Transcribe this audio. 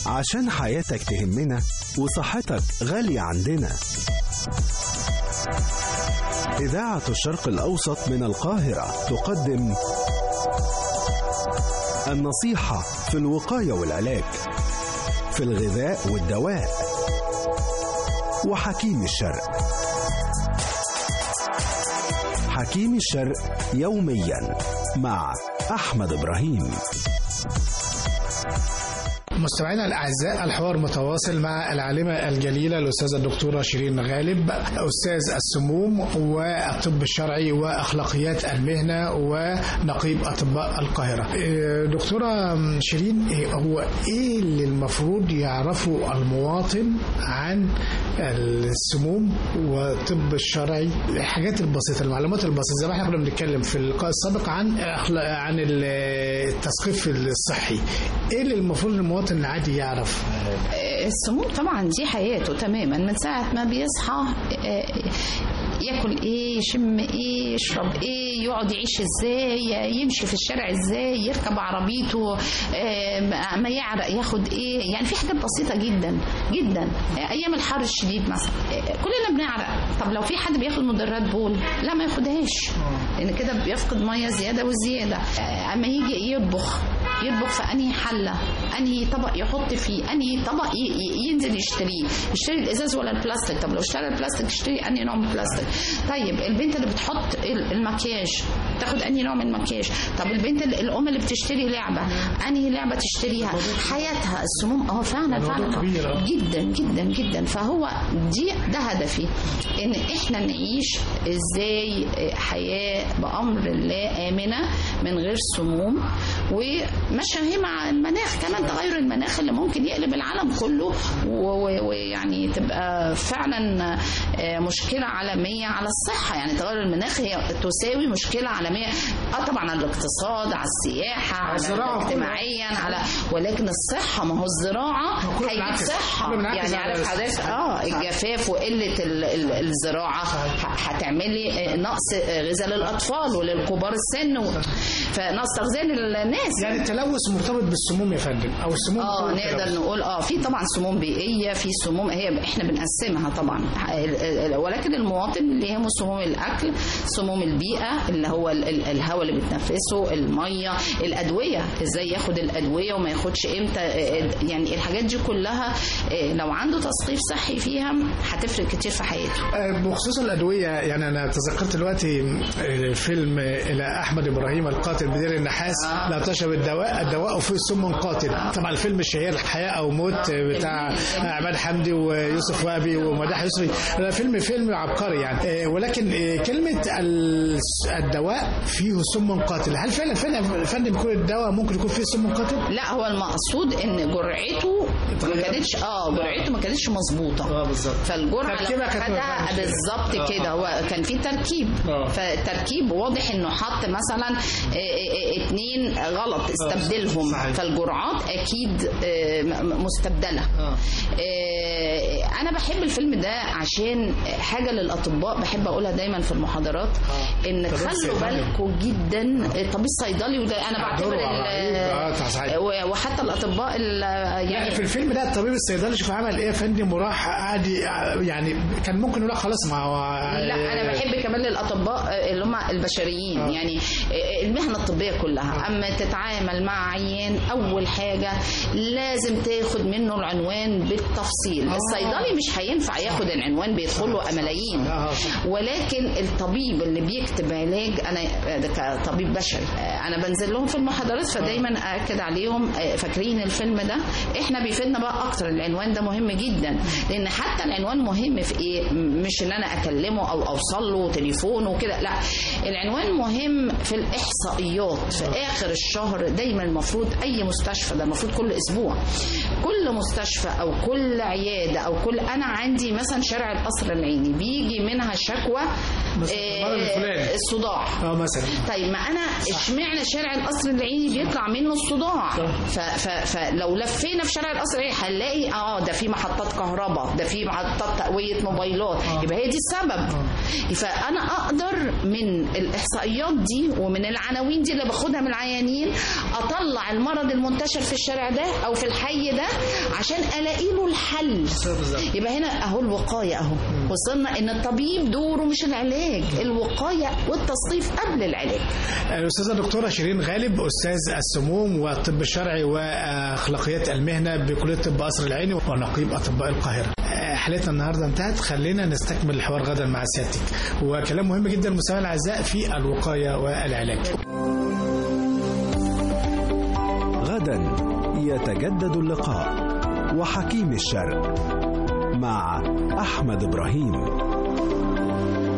عشان حياتك تهمنا وصحتك غالية عندنا إذاعة الشرق الأوسط من القاهرة تقدم النصيحة في الوقاية والعلاج في الغذاء والدواء وحكيم الشرق حكيم الشرق يوميا مع أحمد إبراهيم مستمعينا الاعزاء الحوار متواصل مع العالمه الجليله الاستاذه الدكتوره شيرين غالب استاذ السموم والطب الشرعي واخلاقيات المهنه ونقيب اطباء القاهره. دكتوره شيرين هو ايه اللي المفروض يعرفه المواطن عن السموم والطب الشرعي الحاجات البسيطه المعلومات البسيطه زي ما احنا كنا بنتكلم في اللقاء السابق عن عن التثقيف الصحي ايه اللي المفروض المواطن العادي يعرف السموم طبعا دي حياته تماما من ساعة ما بيصحى ياكل ايه يشم ايه يشرب ايه يقعد يعيش ازاي يمشي في الشارع ازاي يركب عربيته ما يعرق ياخد ايه يعني في حاجات بسيطه جدا جدا ايام الحر الشديد مثلا كلنا بنعرق طب لو في حد بياخد مدرات بول لا ما ياخدهاش لان كده بيفقد ميه زياده وزياده اما يجي يطبخ يطبخ في انهي حله انهي طبق يحط فيه انهي طبق ينزل يشتريه يشتري الازاز ولا البلاستيك طب لو اشترى البلاستيك يشتري انهي نوع من البلاستيك طيب البنت اللي بتحط المكياج تاخد انهي نوع من المكياج طب البنت الام اللي بتشتري لعبه انهي لعبه تشتريها حياتها السموم اه فعلا فعلا جدا جدا جدا فهو دي ده هدفي ان احنا نعيش ازاي حياه بامر الله امنه من غير سموم وماشيه هي مع المناخ كمان تغير المناخ اللي ممكن يقلب العالم كله ويعني تبقى فعلا مشكله عالميه على الصحه يعني تغير المناخ هي تساوي مشكله عالميه اه طبعا على الاقتصاد على السياحه على الزراعة اجتماعيا على ولكن الصحه ما هو الزراعه هيجيب صحه يعني عارف حضرتك اه الجفاف وقله الزراعه هتعملي نقص غذاء للاطفال وللكبار السن فنقص تغذيه للناس يعني التلوث مرتبط بالسموم يا فندم او السموم اه نقدر نقول اه في طبعا سموم بيئيه في سموم هي احنا بنقسمها طبعا ولكن المواطن اللي يهمه سموم الاكل سموم البيئه اللي هو الهواء اللي بتنفسه الميه الادويه ازاي ياخد الادويه وما ياخدش امتى يعني الحاجات دي كلها لو عنده تثقيف صحي فيها هتفرق كتير في حياته بخصوص الادويه يعني انا تذكرت دلوقتي فيلم الى احمد ابراهيم القاتل بدير النحاس آه. لا تشرب الدواء الدواء فيه سم قاتل طبعا الفيلم الشهير حياه او موت بتاع عماد حمدي ويوسف وهبي ومداح يسري فيلم فيلم عبقري يعني ولكن كلمه الدواء فيه سم قاتل هل فعلا فعلا فندم كل الدواء ممكن يكون فيه سم قاتل لا هو المقصود ان جرعته ما كانتش اه جرعته ما كانتش مظبوطه اه بالظبط فالجرعه لما خدها بالظبط كده هو كان في تركيب فالتركيب واضح انه حط مثلا اتنين غلط استبدلهم فالجرعات اكيد مستبدله انا بحب الفيلم ده عشان حاجه للاطباء بحب اقولها دايما في المحاضرات ان خلوا بالكم جدا الطبيب الصيدلي وده انا بعتبر وحتى الاطباء يعني في الفيلم ده الطبيب الصيدلي شوف عمل ايه يا فندم وراح قعد يعني كان ممكن يقول خلاص ما هو لا انا بحب كمان للاطباء اللي هم البشريين آه. يعني المهنه الطبيه كلها اما تتعامل مع عيان اول حاجه لازم تاخد منه العنوان بالتفصيل آه. الصيدلي مش هينفع ياخد العنوان بيدخل له ملايين آه. ولكن الطبيب اللي بيكتب علاج انا كطبيب بشري انا بنزل لهم في المحاضرات فدايما اكد عليهم فاكرين الفيلم ده احنا بيفيدنا بقى اكتر العنوان ده مهم جدا لان حتى العنوان مهم في ايه مش ان انا اكلمه او اوصل له تليفونه وكده لا العنوان مهم في الاحصائيات في اخر الشهر دايما المفروض اي مستشفى ده المفروض كل اسبوع كل مستشفى او كل عياده او كل انا عندي مثلا شارع القصر العيني بيجي منها شكوى آه الصداع اه مثلا طيب ما انا اشمعنى شارع القصر العيني بيطلع منه الصداع فلو لفينا في شارع القصر العيني هنلاقي اه ده في محطات كهرباء ده في محطات تقويه موبايلات آه. يبقى هي دي السبب آه. فانا اقدر من الاحصائيات دي ومن العناوين دي اللي باخدها من العيانين اطلع المرض المنتشر في الشارع ده او في الحي ده عشان الاقي له الحل يبقى هنا اهو الوقايه اهو وصلنا ان الطبيب دوره مش العلاج الوقايه والتصنيف قبل العلاج الأستاذة الدكتورة شيرين غالب أستاذ السموم والطب الشرعي وأخلاقيات المهنة بكلية طب قصر العيني ونقيب أطباء القاهرة حلقتنا النهارده انتهت خلينا نستكمل الحوار غدا مع سيادتك وكلام مهم جدا مستمعينا الاعزاء في الوقايه والعلاج غدا يتجدد اللقاء وحكيم الشرق مع أحمد إبراهيم